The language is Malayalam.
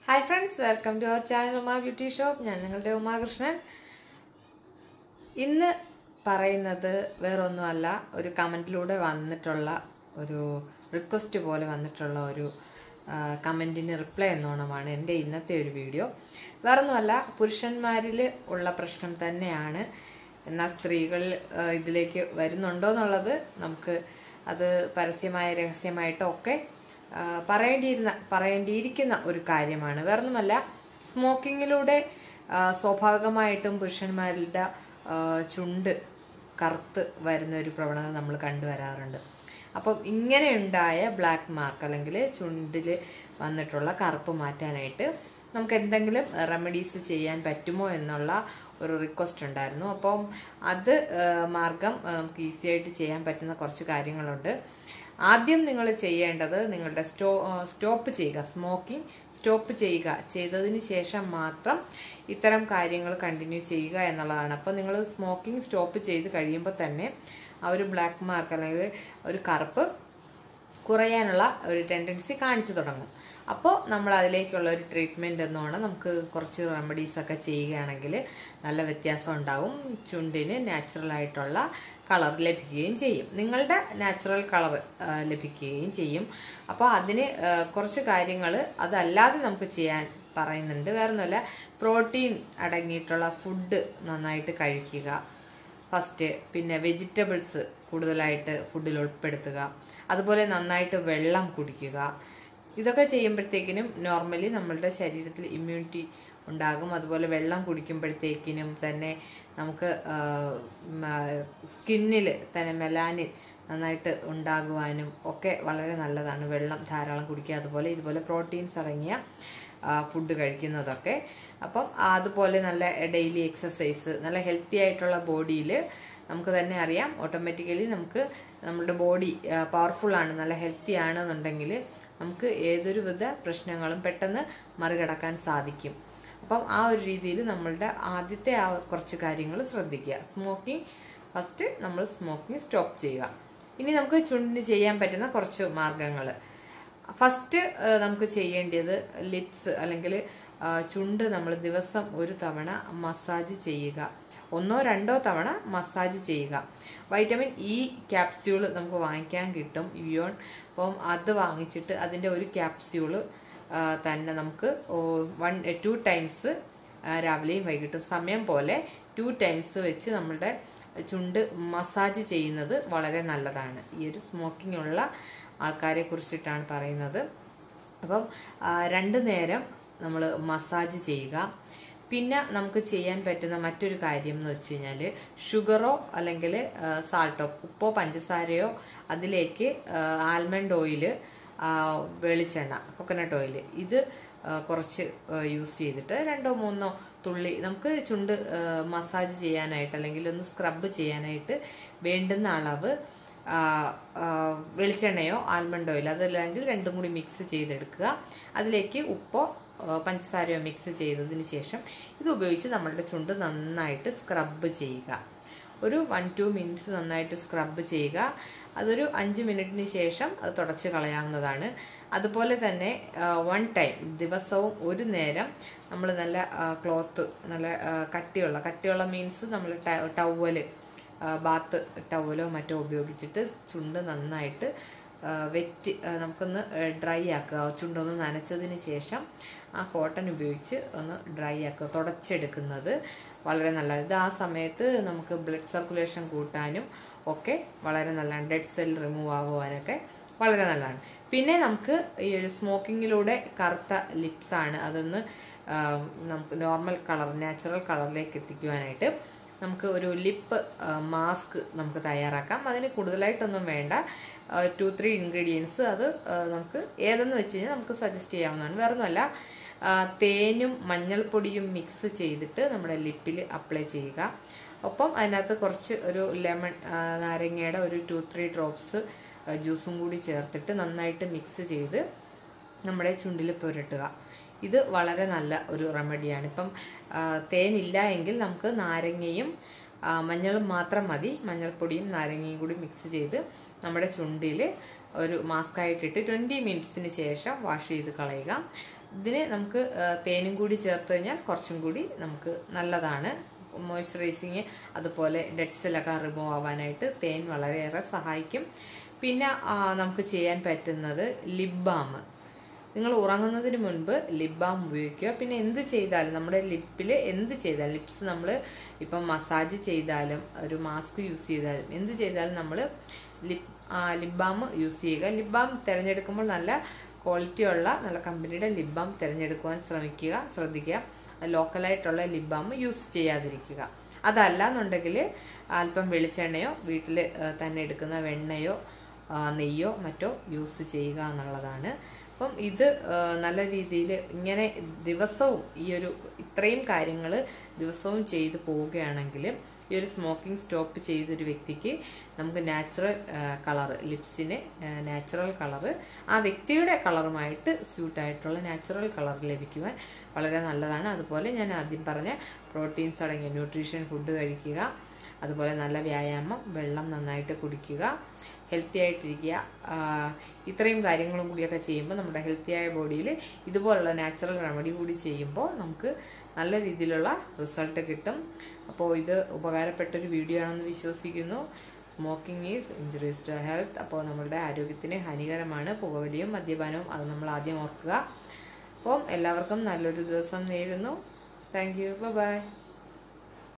hi friends welcome to our channel Uma beauty shop ഞാൻ നിങ്ങളുടെ ഉമാകൃഷ്ണൻ ഇന്ന് പറയുന്നത് വേറൊന്നുമല്ല ഒരു കമൻറ്റിലൂടെ വന്നിട്ടുള്ള ഒരു റിക്വസ്റ്റ് പോലെ വന്നിട്ടുള്ള ഒരു കമൻറ്റിന് റിപ്ലൈ എന്നോണമാണ് എൻ്റെ ഇന്നത്തെ ഒരു വീഡിയോ വേറൊന്നുമല്ല പുരുഷന്മാരിൽ ഉള്ള പ്രശ്നം തന്നെയാണ് എന്നാൽ സ്ത്രീകൾ ആ, ഇതിലേക്ക് വരുന്നുണ്ടോ എന്നുള്ളത് നമുക്ക് അത് പരസ്യമായ രഹസ്യമായിട്ടോ ഒക്കെ ആ, പറയേണ്ടിയിരുന്ന പറയേണ്ടിയിരിക്കുന്ന ഒരു കാര്യമാണ് വേറൊന്നുമല്ല സ്മോക്കിങ്ങിലൂടെ ആ, സ്വാഭാവികമായിട്ടും പുരുഷന്മാരുടെ ആ, ചുണ്ട് കറുത്ത് വരുന്ന ഒരു പ്രവണത നമ്മൾ കണ്ടുവരാറുണ്ട് അപ്പം ഇങ്ങനെയുണ്ടായ ബ്ലാക്ക് മാർക്ക് അല്ലെങ്കിൽ ചുണ്ടിൽ വന്നിട്ടുള്ള കറുപ്പ് മാറ്റാനായിട്ട് നമുക്ക് എന്തെങ്കിലും റെമഡീസ് ചെയ്യാൻ പറ്റുമോ എന്നുള്ള ഒരു റിക്വസ്റ്റ് ഉണ്ടായിരുന്നു അപ്പം അത് ആ, മാർഗം ആ, നമുക്ക് ഈസി ആയിട്ട് ചെയ്യാൻ പറ്റുന്ന കുറച്ച് കാര്യങ്ങളുണ്ട് ആദ്യം നിങ്ങൾ ചെയ്യേണ്ടത് നിങ്ങളുടെ സ്റ്റോ സ്റ്റോപ്പ് ചെയ്യുക സ്മോക്കിംഗ് സ്റ്റോപ്പ് ചെയ്യുക ചെയ്തതിന് ശേഷം മാത്രം ഇത്തരം കാര്യങ്ങൾ കണ്ടിന്യൂ ചെയ്യുക എന്നുള്ളതാണ് അപ്പോൾ നിങ്ങൾ സ്മോക്കിംഗ് സ്റ്റോപ്പ് ചെയ്ത് കഴിയുമ്പോൾ തന്നെ ആ ഒരു ബ്ലാക്ക് മാർക്ക് അല്ലെങ്കിൽ ഒരു കറുപ്പ് കുറയാനുള്ള ഒരു ടെൻഡൻസി കാണിച്ചു തുടങ്ങും അപ്പോൾ നമ്മൾ അതിലേക്കുള്ള ഒരു ട്രീറ്റ്മെൻറ്റ് എന്നോണം നമുക്ക് കുറച്ച് റെമഡീസ് ഒക്കെ ചെയ്യുകയാണെങ്കിൽ നല്ല വ്യത്യാസം ഉണ്ടാകും ചുണ്ടിന് നാച്ചുറൽ ആയിട്ടുള്ള കളർ ലഭിക്കുകയും ചെയ്യും നിങ്ങളുടെ നാച്ചുറൽ കളർ ലഭിക്കുകയും ചെയ്യും അപ്പോൾ അതിന് ആ, കുറച്ച് കാര്യങ്ങൾ അതല്ലാതെ നമുക്ക് ചെയ്യാൻ പറയുന്നുണ്ട് വേറെ ഒന്നുമല്ല പ്രോട്ടീൻ അടങ്ങിയിട്ടുള്ള ഫുഡ് നന്നായിട്ട് കഴിക്കുക ഫസ്റ്റ് പിന്നെ വെജിറ്റബിൾസ് കൂടുതലായിട്ട് ഫുഡിൽ ഉൾപ്പെടുത്തുക അതുപോലെ നന്നായിട്ട് വെള്ളം കുടിക്കുക ഇതൊക്കെ ചെയ്യുമ്പോഴത്തേക്കിനും നോർമലി നമ്മളുടെ ശരീരത്തിൽ ഇമ്മ്യൂണിറ്റി ഉണ്ടാകും അതുപോലെ വെള്ളം കുടിക്കുമ്പോഴത്തേക്കിനും തന്നെ നമുക്ക് സ്കിന്നിൽ തന്നെ മെലാനിൻ നന്നായിട്ട് ഉണ്ടാകുവാനും ഒക്കെ വളരെ നല്ലതാണ് വെള്ളം ധാരാളം കുടിക്കുക അതുപോലെ ഇതുപോലെ പ്രോട്ടീൻസ് അടങ്ങിയ ഫുഡ് കഴിക്കുന്നതൊക്കെ അപ്പം അതുപോലെ നല്ല ഡെയിലി എക്സസൈസ് നല്ല ഹെൽത്തി ആയിട്ടുള്ള ബോഡിയിൽ നമുക്ക് തന്നെ അറിയാം ഓട്ടോമാറ്റിക്കലി നമുക്ക് നമ്മുടെ ബോഡി പവർഫുൾ ആണ് നല്ല ഹെൽത്തി ആണെന്നുണ്ടെങ്കിൽ നമുക്ക് ഏതൊരു വിധ പ്രശ്നങ്ങളും പെട്ടെന്ന് മറികടക്കാൻ സാധിക്കും അപ്പം ആ ഒരു രീതിയിൽ നമ്മളുടെ ആദ്യത്തെ ആ കുറച്ച് കാര്യങ്ങൾ ശ്രദ്ധിക്കുക സ്മോക്കിംഗ് ഫസ്റ്റ് നമ്മൾ സ്മോക്കിംഗ് സ്റ്റോപ്പ് ചെയ്യുക ഇനി നമുക്ക് ചുണ്ടിന് ചെയ്യാൻ പറ്റുന്ന കുറച്ച് മാർഗങ്ങൾ ഫസ്റ്റ് നമുക്ക് ചെയ്യേണ്ടത് ലിപ്സ് അല്ലെങ്കിൽ ആ, ചുണ്ട് നമ്മൾ ദിവസം ഒരു തവണ മസാജ് ചെയ്യുക ഒന്നോ രണ്ടോ തവണ മസാജ് ചെയ്യുക വൈറ്റമിൻ ഇ ക്യാപ്സ്യൂള് നമുക്ക് വാങ്ങിക്കാൻ കിട്ടും ഇയോൺ അപ്പം അത് വാങ്ങിച്ചിട്ട് അതിൻ്റെ ഒരു ക്യാപ്സ്യൂള് ആ, തന്നെ നമുക്ക് വൺ ടു ടൈംസ് രാവിലെയും വൈകിട്ടും സമയം പോലെ ടു ടൈംസ് വെച്ച് നമ്മളുടെ ചുണ്ട് മസാജ് ചെയ്യുന്നത് വളരെ നല്ലതാണ് ഈ ഒരു സ്മോക്കിംഗ് ഉള്ള ആൾക്കാരെ കുറിച്ചിട്ടാണ് പറയുന്നത് അപ്പം ആ, രണ്ട് നേരം നമ്മൾ മസാജ് ചെയ്യുക പിന്നെ നമുക്ക് ചെയ്യാൻ പറ്റുന്ന മറ്റൊരു കാര്യം എന്ന് വെച്ച് കഴിഞ്ഞാൽ ഷുഗറോ അല്ലെങ്കിൽ സാൾട്ടോ ഉപ്പോ പഞ്ചസാരയോ അതിലേക്ക് ആൽമണ്ട് ഓയില് വെളിച്ചെണ്ണ കൊക്കനട്ട് ഓയിൽ ഇത് ആ, കുറച്ച് യൂസ് ചെയ്തിട്ട് രണ്ടോ മൂന്നോ തുള്ളി നമുക്ക് ചുണ്ട് ആ, മസാജ് ചെയ്യാനായിട്ട് അല്ലെങ്കിൽ ഒന്ന് സ്ക്രബ് ചെയ്യാനായിട്ട് വേണ്ടുന്ന അളവ് ആ, ആ, വെളിച്ചെണ്ണയോ ആൽമണ്ട് ഓയിലോ അതല്ലെങ്കിൽ രണ്ടും കൂടി മിക്സ് ചെയ്തെടുക്കുക അതിലേക്ക് ഉപ്പോ ആ, പഞ്ചസാരയോ മിക്സ് ചെയ്തതിന് ശേഷം ഇത് ഉപയോഗിച്ച് നമ്മളുടെ ചുണ്ട് നന്നായിട്ട് സ്ക്രബ് ചെയ്യുക ഒരു വൺ ടു മിനിറ്റ്സ് നന്നായിട്ട് സ്ക്രബ് ചെയ്യുക അതൊരു അഞ്ച് മിനിറ്റിന് ശേഷം അത് തുടച്ച് കളയാവുന്നതാണ് അതുപോലെ തന്നെ വൺ ടൈം ദിവസവും ഒരു നേരം നമ്മൾ നല്ല ക്ലോത്ത് നല്ല ആ, കട്ടിയുള്ള കട്ടിയുള്ള മീൻസ് നമ്മൾ ടവല് ബാത്ത് ടവലോ മറ്റോ ഉപയോഗിച്ചിട്ട് ചുണ്ട് നന്നായിട്ട് ആ, വെറ്റ് ആ, നമുക്കൊന്ന് ഡ്രൈ ആക്കുക ചുണ്ടൊന്ന് നനച്ചതിന് ശേഷം ആ കോട്ടൺ ഉപയോഗിച്ച് ഒന്ന് ഡ്രൈ ആക്കുക തുടച്ചെടുക്കുന്നത് വളരെ നല്ലത് ഇത് ആ സമയത്ത് നമുക്ക് ബ്ലഡ് സർക്കുലേഷൻ കൂട്ടാനും ഒക്കെ വളരെ നല്ലതാണ് ഡെഡ് സെൽ റിമൂവ് ആകുവാനൊക്കെ വളരെ നല്ലതാണ് പിന്നെ നമുക്ക് ഈ ഒരു സ്മോക്കിങ്ങിലൂടെ കറുത്ത ലിപ്സ് ആണ് അതൊന്ന് ആ, നമുക്ക് നോർമൽ കളർ നാച്ചുറൽ കളറിലേക്ക് എത്തിക്കുവാനായിട്ട് നമുക്ക് ഒരു ലിപ്പ് മാസ്ക് നമുക്ക് തയ്യാറാക്കാം അതിന് കൂടുതലായിട്ടൊന്നും വേണ്ട ടു ത്രീ ഇൻഗ്രീഡിയൻസ് അത് ആ, നമുക്ക് ഏതെന്ന് വെച്ച് കഴിഞ്ഞാൽ നമുക്ക് സജസ്റ്റ് ചെയ്യാവുന്നതാണ് വേറെ ഒന്നുമല്ല ആ, തേനും മഞ്ഞൾപ്പൊടിയും മിക്സ് ചെയ്തിട്ട് നമ്മുടെ ലിപ്പിൽ അപ്ലൈ ചെയ്യുക ഒപ്പം അതിനകത്ത് കുറച്ച് ഒരു ലെമൺ ആ, നാരങ്ങയുടെ ഒരു ടു ത്രീ ഡ്രോപ്സ് ജ്യൂസും കൂടി ചേർത്തിട്ട് നന്നായിട്ട് മിക്സ് ചെയ്ത് നമ്മുടെ ചുണ്ടിൽ പുരട്ടുക ഇത് വളരെ നല്ല ഒരു റെമഡിയാണ് ഇപ്പം ആ, തേനില്ല എങ്കിൽ നമുക്ക് നാരങ്ങയും ആ, മഞ്ഞളും മാത്രം മതി മഞ്ഞൾപ്പൊടിയും നാരങ്ങയും കൂടി മിക്സ് ചെയ്ത് നമ്മുടെ ചുണ്ടിൽ ഒരു മാസ്ക് ആയിട്ടിട്ട് ട്വൻറ്റി മിനിറ്റ്സിന് ശേഷം വാഷ് ചെയ്ത് കളയുക ഇതിന് നമുക്ക് ആ, തേനും കൂടി ചേർത്ത് കഴിഞ്ഞാൽ കുറച്ചും കൂടി നമുക്ക് നല്ലതാണ് മോയ്സ്ചറൈസിങ് അതുപോലെ ഡെഡ് സെല്ലൊക്കെ റിമൂവ് ആവാനായിട്ട് തേൻ വളരെയേറെ സഹായിക്കും പിന്നെ ആ, നമുക്ക് ചെയ്യാൻ പറ്റുന്നത് ലിപ് ബാം നിങ്ങൾ ഉറങ്ങുന്നതിന് മുൻപ് ലിപ് ബാം ഉപയോഗിക്കുക പിന്നെ എന്ത് ചെയ്താലും നമ്മുടെ ലിപ്പിൽ എന്ത് ചെയ്താലും ലിപ്സ് നമ്മൾ ഇപ്പം മസാജ് ചെയ്താലും ഒരു മാസ്ക് യൂസ് ചെയ്താലും എന്ത് ചെയ്താലും നമ്മൾ ലിപ് ലിപ് ബാം യൂസ് ചെയ്യുക ലിപ് ബാം തിരഞ്ഞെടുക്കുമ്പോൾ നല്ല ക്വാളിറ്റി ഉള്ള നല്ല കമ്പനിയുടെ ലിപ് ബാം തിരഞ്ഞെടുക്കുവാൻ ശ്രമിക്കുക ശ്രദ്ധിക്കുക ലോക്കലായിട്ടുള്ള ലിപ് ബാം യൂസ് ചെയ്യാതിരിക്കുക അതല്ല എന്നുണ്ടെങ്കിൽ അല്പം വെളിച്ചെണ്ണയോ വീട്ടിൽ തന്നെ എടുക്കുന്ന വെണ്ണയോ ആ, നെയ്യോ മറ്റോ യൂസ് ചെയ്യുക എന്നുള്ളതാണ് അപ്പം ഇത് ആ, നല്ല രീതിയിൽ ഇങ്ങനെ ദിവസവും ഈ ഒരു ഇത്രയും കാര്യങ്ങൾ ദിവസവും ചെയ്തു പോവുകയാണെങ്കിൽ ഈ ഒരു സ്മോക്കിംഗ് സ്റ്റോപ്പ് ചെയ്തൊരു വ്യക്തിക്ക് നമുക്ക് നാച്ചുറൽ കളർ ലിപ്സിന് നാച്ചുറൽ കളറ് ആ വ്യക്തിയുടെ കളറുമായിട്ട് സ്യൂട്ടായിട്ടുള്ള നാച്ചുറൽ കളർ ലഭിക്കുവാൻ വളരെ നല്ലതാണ് അതുപോലെ ഞാൻ ആദ്യം പറഞ്ഞ പ്രോട്ടീൻസ് അടങ്ങിയ ന്യൂട്രീഷൻ ഫുഡ് കഴിക്കുക അതുപോലെ നല്ല വ്യായാമം വെള്ളം നന്നായിട്ട് കുടിക്കുക ഹെൽത്തി ആയിട്ടിരിക്കുക ആ, ഇത്രയും കാര്യങ്ങളും കൂടിയൊക്കെ ചെയ്യുമ്പോൾ നമ്മുടെ ഹെൽത്തിയായ ബോഡിയിൽ ഇതുപോലുള്ള നാച്ചുറൽ റെമഡി കൂടി ചെയ്യുമ്പോൾ നമുക്ക് നല്ല രീതിയിലുള്ള റിസൾട്ട് കിട്ടും അപ്പോൾ ഇത് ഉപകാരപ്പെട്ടൊരു വീഡിയോ ആണെന്ന് വിശ്വസിക്കുന്നു smoking is injuries to health അപ്പോൾ നമ്മുടെ ആരോഗ്യത്തിന് ഹാനികരമാണ് പുകവലിയും മദ്യപാനവും അത് നമ്മൾ ആദ്യം ഓർക്കുക അപ്പം എല്ലാവർക്കും നല്ലൊരു ദിവസം നേരുന്നു താങ്ക് യു ബൈ